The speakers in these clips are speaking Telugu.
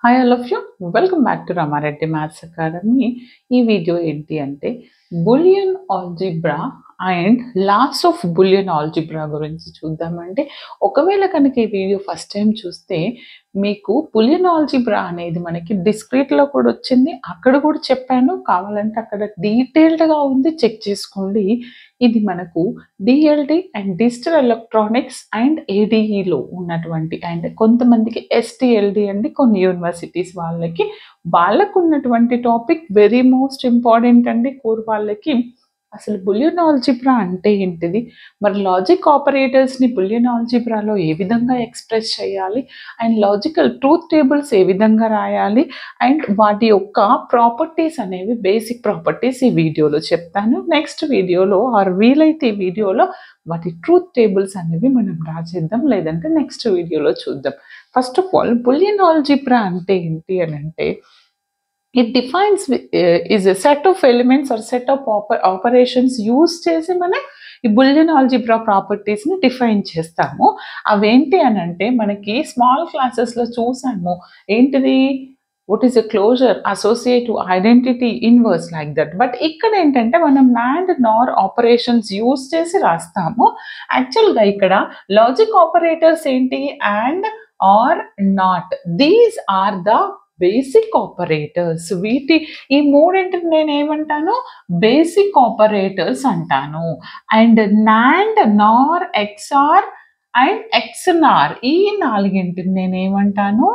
hi all of you welcome back to Rama Reddy maths academy ఈ వీడియో ఏంటి అంటే Boolean algebra and laws of Boolean algebra గురించి చూద్దామంటే ఒకవేళ కనుక ఈ వీడియో ఫస్ట్ టైం చూస్తే మీకు బులియన్ ఆల్జిబ్రా అనేది మనకి డిస్క్రీట్లో కూడా వచ్చింది అక్కడ కూడా చెప్పాను కావాలంటే అక్కడ డీటెయిల్డ్గా ఉంది చెక్ చేసుకోండి ఇది మనకు DLD and digital electronics and ఏడిఈలో ఉన్నటువంటి అండ్ కొంతమందికి ఎస్టిఎల్డి అండి కొన్ని యూనివర్సిటీస్ వాళ్ళకి వాళ్ళకు ఉన్నటువంటి టాపిక్ వెరీ మోస్ట్ ఇంపార్టెంట్ అండి కోర్ వాళ్ళకి అసలు బులియన్ ఆల్జిబ్రా అంటే ఏంటిది మరి లాజిక్ ఆపరేటర్స్ని బులియన్ ఆల్జిబ్రాలో ఏ విధంగా ఎక్స్ప్రెస్ చేయాలి అండ్ లాజికల్ ట్రూత్ టేబుల్స్ ఏ విధంగా రాయాలి అండ్ వాటి యొక్క ప్రాపర్టీస్ అనేవి బేసిక్ ప్రాపర్టీస్ ఈ వీడియోలో చెప్తాను నెక్స్ట్ వీడియోలో ఆర్ వీలైతే ఈ వీడియోలో వాటి ట్రూత్ టేబుల్స్ అనేవి మనం రాసేద్దాం లేదంటే నెక్స్ట్ వీడియోలో చూద్దాం first of all Boolean algebra అంటే ఏంటి అని అంటే it defines is a set of elements or set of operations use చేసి మనం ఈ బులియన్ ఆల్జిబ్రా ప్రాపర్టీస్ని డిఫైన్ చేస్తాము అవేంటి అని అంటే మనకి స్మాల్ క్లాసెస్లో చూసాము ఏంటిది what is a closure associative identity inverse like that but ఇక్కడ ఏంటంటే మనం ల్యాండ్ నార్ ఆపరేషన్స్ యూస్ చేసి రాస్తాము యాక్చువల్గా ఇక్కడ లాజిక్ ఆపరేటర్స్ ఏంటి and or not these are the basic operators వీటి ఈ మూడింటిని నేను ఏమంటాను బేసిక్ ఆపరేటర్స్ అంటాను and NAND NOR XOR and XNOR ఈ నాలుగింటిని నేను ఏమంటాను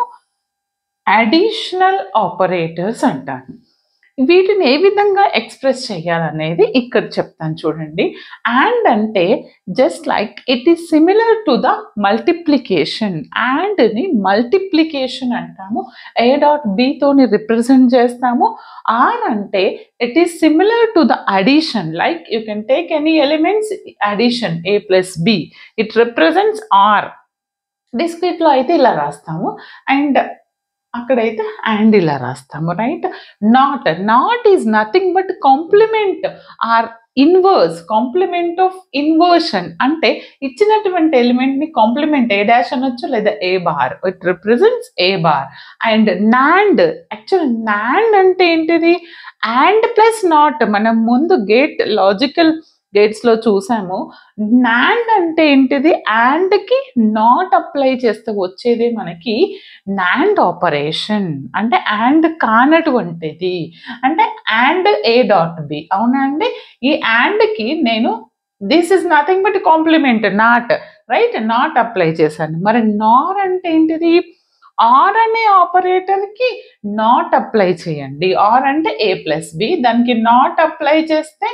అడిషనల్ ఆపరేటర్స్ అంటాను వీటిని ఏ విధంగా ఎక్స్ప్రెస్ చేయాలనేది ఇక్కడ చెప్తాను చూడండి అండ్ అంటే just like it is similar to the multiplication అండ్ని మల్టిప్లికేషన్ అంటాము ఏ డాట్ బితోని రిప్రజెంట్ చేస్తాము ఆర్ అంటే it is similar to the addition like you can take any elements addition A plus B it represents or డిస్క్రిట్లో అయితే ఇలా రాస్తాము అండ్ అక్కడైతే అండ్ ఇలా రాస్తాము right not not is nothing but complement or inverse complement of inversion అంటే ఇచ్చినటువంటి ఎలిమెంట్ని కాంప్లిమెంట్ ఏ డాష్ అనొచ్చు లేదా ఏ bar it represents A bar and NAND actual NAND అంటే ఏంటిది అండ్ ప్లస్ నాట్ మనం ముందు గేట్ లాజికల్ గేట్స్లో చూసాము నాండ్ అంటే ఏంటిది కి నాట్ అప్లై చేస్తే వచ్చేది మనకి నాండ్ ఆపరేషన్ అంటే అండ్ కానటువంటిది అంటే అండ్ ఏ డాట్ బి అవునా అండి ఈ కి నేను this is nothing but complement not right not apply చేశాను మరి నార్ అంటే ఏంటిది ఆర్ అనే ఆపరేటర్కి నాట్ అప్లై చేయండి ఆర్ అంటే ఏ ప్లస్ బి దానికి నాట్ అప్లై చేస్తే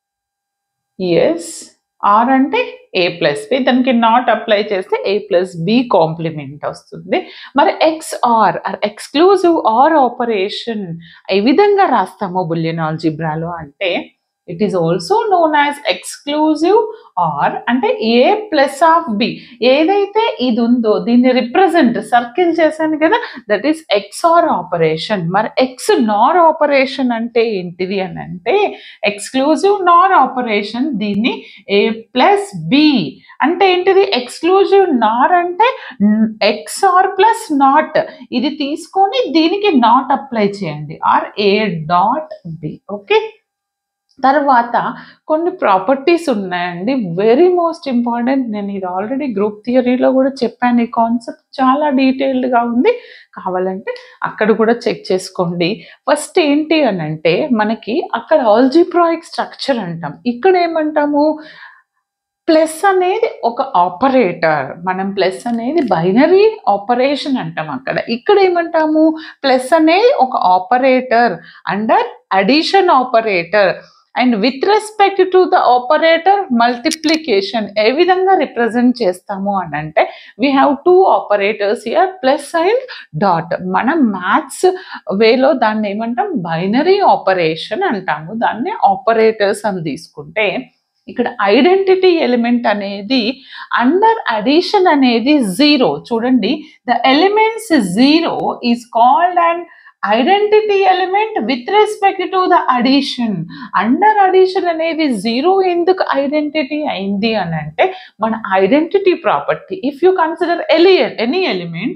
ఎస్ ఆర్ అంటే ఏ ప్లస్ బి దానికి నాట్ అప్లై చేస్తే ఏ ప్లస్ బి కాంప్లిమెంట్ వస్తుంది మరి X or or exclusive or operation ఏ విధంగా రాస్తామో బులియన్ ఆల్జిబ్రాలో అంటే it is also known as exclusive or అంటే ఏ ప్లస్ ఆఫ్ బి ఏదైతే ఇది ఉందో దీన్ని రిప్రజెంట్ సర్కిల్ చేశాను కదా that is X or operation మరి ఎక్స్ నార్ ఆపరేషన్ అంటే ఏంటిది అని అంటే ఎక్స్క్లూజివ్ నార్ ఆపరేషన్ దీన్ని ఏ ప్లస్ బి అంటే ఏంటిది ఎక్స్క్లూజివ్ నార్ అంటే ఎక్స్ ఆర్ ప్లస్ నాట్ ఇది తీసుకొని దీనికి నాట్ అప్లై చేయండి or A dot B okay తర్వాత కొన్ని ప్రాపర్టీస్ ఉన్నాయండి వెరీ మోస్ట్ ఇంపార్టెంట్ నేను ఇది ఆల్రెడీ గ్రూప్ థియరీలో కూడా చెప్పాను ఈ కాన్సెప్ట్ చాలా డీటెయిల్డ్గా ఉంది కావాలంటే అక్కడ కూడా చెక్ చేసుకోండి ఫస్ట్ ఏంటి అని అంటే మనకి అక్కడ ఆల్జిబ్రాయిక్ స్ట్రక్చర్ అంటాం ఇక్కడ ఏమంటాము ప్లస్ అనేది ఒక ఆపరేటర్ మనం ప్లస్ అనేది బైనరీ ఆపరేషన్ అంటాం అక్కడ ఇక్కడ ఏమంటాము ప్లస్ అనేది ఒక operator under addition operator and with respect to the operator multiplication ఏ విధంగా రిప్రజెంట్ చేస్తాము అని అంటే we have two operators here plus and dot మనం మ్యాథ్స్ వేలో దాన్ని ఏమంటాం బైనరీ ఆపరేషన్ అంటాము దాన్ని ఆపరేటర్స్ అని తీసుకుంటే ఇక్కడ ఐడెంటిటీ ఎలిమెంట్ అనేది అండర్ అడిషన్ అనేది జీరో చూడండి the elements zero is called and identity element with respect to the addition under addition అనేది జీరో ఎందుకు ఐడెంటిటీ అయింది అని అంటే మన identity property if you consider ele any element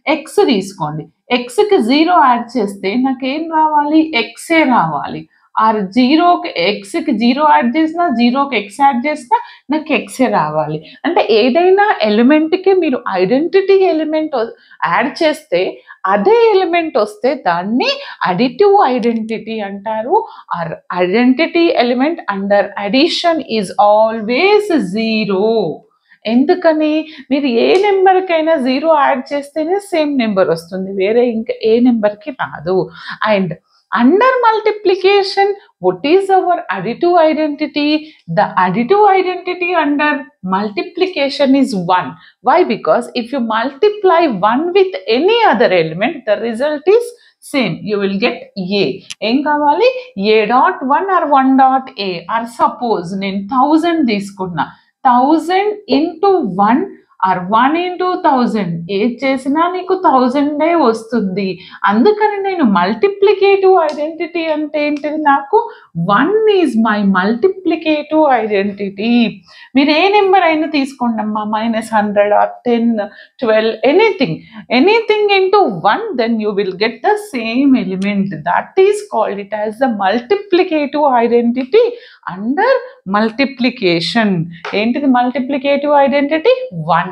X తీసుకోండి ఎక్స్కి జీరో యాడ్ చేస్తే నాకేం రావాలి ఎక్సే రావాలి ఆర్ జీరోకి ఎక్స్కి జీరో యాడ్ చేసినా జీరోకి ఎక్స్ యాడ్ చేసినా నాకు ఎక్సే రావాలి అంటే ఏదైనా ఎలిమెంట్కి మీరు ఐడెంటిటీ ఎలిమెంట్ యాడ్ చేస్తే అదే ఎలిమెంట్ వస్తే దాన్ని అడిటివ్ ఐడెంటిటీ అంటారు or identity element under addition is always zero ఎందుకని మీరు ఏ నెంబర్కైనా జీరో యాడ్ చేస్తేనే సేమ్ నెంబర్ వస్తుంది వేరే ఇంకా ఏ నెంబర్కి రాదు and under multiplication what is our additive identity the additive identity under multiplication is 1 why because if you multiply 1 with any other element the result is same you will get a ఏం కావాలి A dot one or one dot A or suppose నేను థౌజండ్ తీసుకున్నా thousand into one or one into thousand ఏది చేసినా నీకు థౌజండే వస్తుంది అందుకని నేను మల్టిప్లికేటివ్ ఐడెంటిటీ అంటే ఏంటిది నాకు one is my multiplicative identity మీరు ఏ నెంబర్ అయినా తీసుకోండి అమ్మా minus hundred or ten twelve anything anything into one then you will get the same element that is called it as the multiplicative identity under multiplication ఏంటిది మల్టిప్లికేటివ్ ఐడెంటిటీ వన్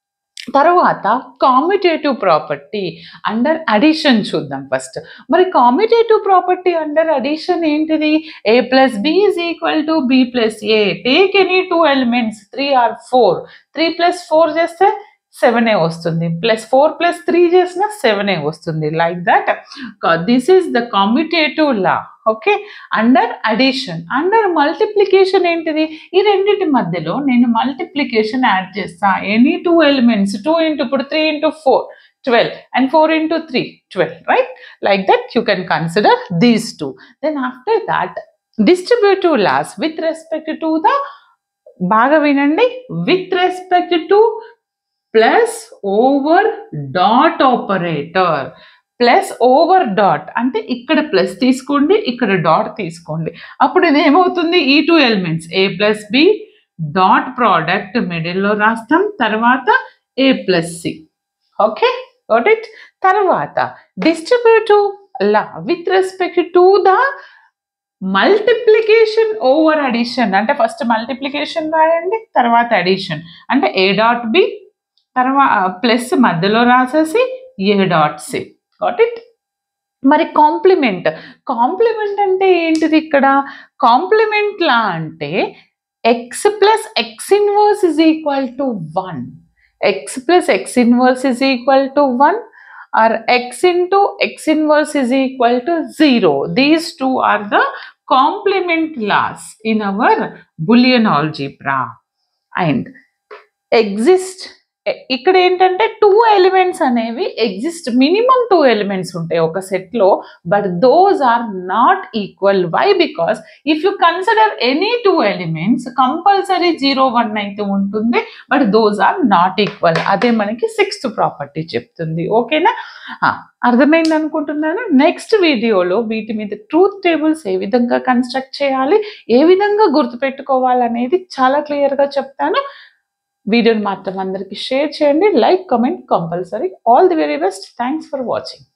తర్వాత కామిటేటివ్ ప్రాపర్టీ అండర్ అడిషన్ చూద్దాం ఫస్ట్ మరి కామిటేటివ్ ప్రాపర్టీ అండర్ అడిషన్ ఏంటిది A plus B is equal to B plus A take any two elements three or four three plus four చేస్తే సెవెన్ ఏ వస్తుంది ప్లస్ ఫోర్ ప్లస్ త్రీ చేసిన సెవెన్ ఏ వస్తుంది like that this is the commutative law okay under addition under multiplication ఏంటిది ఈ రెండింటి మధ్యలో నేను మల్టిప్లికేషన్ యాడ్ చేస్తా any two elements two into ఇప్పుడు three into four twelve and four into three twelve right like that you can consider these two then after that distributive laws with respect to the బాగా వినండి with respect to plus over dot operator plus over dot అంటే ఇక్కడ ప్లస్ తీసుకోండి ఇక్కడ డాట్ తీసుకోండి అప్పుడు ఇది ఏమవుతుంది ఈ two elements A plus B dot product మిడిల్లో రాస్తాం తర్వాత A plus C okay got it తర్వాత distributive law with respect to the multiplication over addition అంటే ఫస్ట్ మల్టిప్లికేషన్ రాయండి తర్వాత అడిషన్ అంటే ఏ డాట్ బి తర్వాత ప్లస్ మధ్యలో రాసేసి A dot C got it మరి కాంప్లిమెంట్ కాంప్లిమెంట్ అంటే ఏంటిది ఇక్కడ కాంప్లిమెంట్ లా అంటే X plus X inverse is equal to one X plus X inverse is equal to one or x into x inverse is equal to zero these two are the complement laws in our Boolean algebra and exist ఇక్కడ ఏంటంటే టూ ఎలిమెంట్స్ అనేవి ఎగ్జిస్ట్ మినిమం టూ ఎలిమెంట్స్ ఉంటాయి ఒక సెట్లో but those are not equal why because if you consider any two elements compulsory zero one అయితే ఉంటుంది but those are not equal అదే మనకి సిక్స్త్ ప్రాపర్టీ చెప్తుంది ఓకేనా అర్థమైంది అనుకుంటున్నాను నెక్స్ట్ వీడియోలో వీటి మీద ట్రూత్ టేబుల్స్ ఏ విధంగా కన్స్ట్రక్ట్ చేయాలి ఏ విధంగా గుర్తుపెట్టుకోవాలనేది చాలా క్లియర్గా చెప్తాను వీడియోని మాత్రం అందరికీ షేర్ చేయండి like comment compulsory all the very best thanks for watching